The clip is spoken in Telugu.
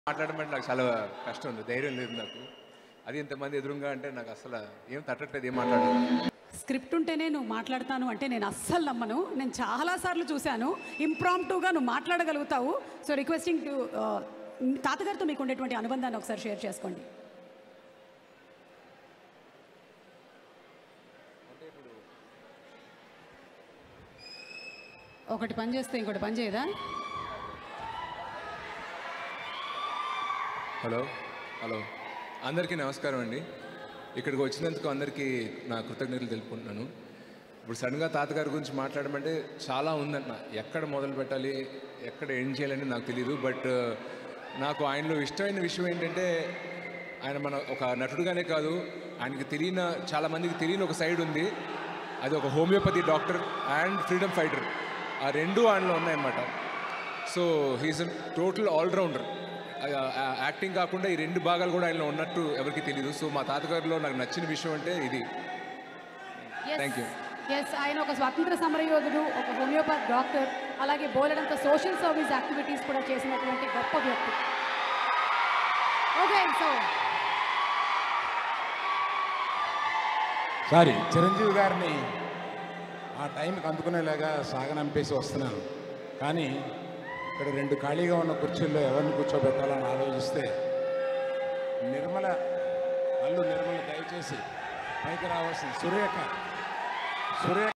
మాట్లాడమంటే నాకు చాలా కష్టం ఉంది ధైర్యం లేదు నాకు అది ఇంతమంది ఎదురుగా అంటే నాకు అసలు ఏం తట్టట్లేదు ఏం మాట్లాడలేదు స్క్రిప్ట్ ఉంటేనే నువ్వు మాట్లాడతాను అంటే నేను అస్సలు నమ్మను నేను చాలాసార్లు చూశాను ఇంప్రాంప్టుగా నువ్వు మాట్లాడగలుగుతావు సో రిక్వెస్టింగ్ టు తాతగారితో మీకు ఉండేటువంటి అనుబంధాన్ని ఒకసారి షేర్ చేసుకోండి ఒకటి పని చేస్తే ఇంకోటి పని చేయదా హలో హలో అందరికీ నమస్కారం అండి ఇక్కడికి వచ్చినందుకు అందరికీ నా కృతజ్ఞతలు తెలుపుకుంటున్నాను ఇప్పుడు సడన్గా తాతగారి గురించి మాట్లాడమంటే చాలా ఉందన్న ఎక్కడ మొదలు పెట్టాలి ఎక్కడ ఏం చేయాలని నాకు తెలియదు బట్ నాకు ఆయనలో ఇష్టమైన విషయం ఏంటంటే ఆయన మన ఒక నటుడుగానే కాదు ఆయనకి తెలియని చాలా మందికి తెలియని ఒక సైడ్ ఉంది అది ఒక homeopathy doctor and freedom fighter ఆ రెండు ఆయనలో ఉన్నాయన్నమాట so he's total allrounder acting కాకుండా ఈ రెండు భాగాలు కూడా ఆయనలో ఉన్నట్టు ఎవరికి తెలియదు సో మా తాతగారిలో నాకు నచ్చిన విషయం అంటే ఇది Thank you. ఎస్ ఆయన ఒక స్వాతంత్ర సమరయోధుడు ఒక హోమియోపతి డాక్టర్ అలాగే బోలెడంత సోషల్ సర్వీస్ యాక్టివిటీస్ కూడా చేసినటువంటి గొప్ప వ్యక్తి ఓకే సో సారీ చిరంజీవి గారిని ఆ టైంకి అందుకునేలాగా సాగనంపేసి వస్తున్నాను కానీ ఇక్కడ రెండు ఖాళీగా ఉన్న కుర్చీల్లో ఎవరిని కూర్చోబెట్టాలని ఆలోచిస్తే నిర్మల అల్లు నిర్మల దయచేసి పైకి రావాల్సింది సురేఖ సురేఖ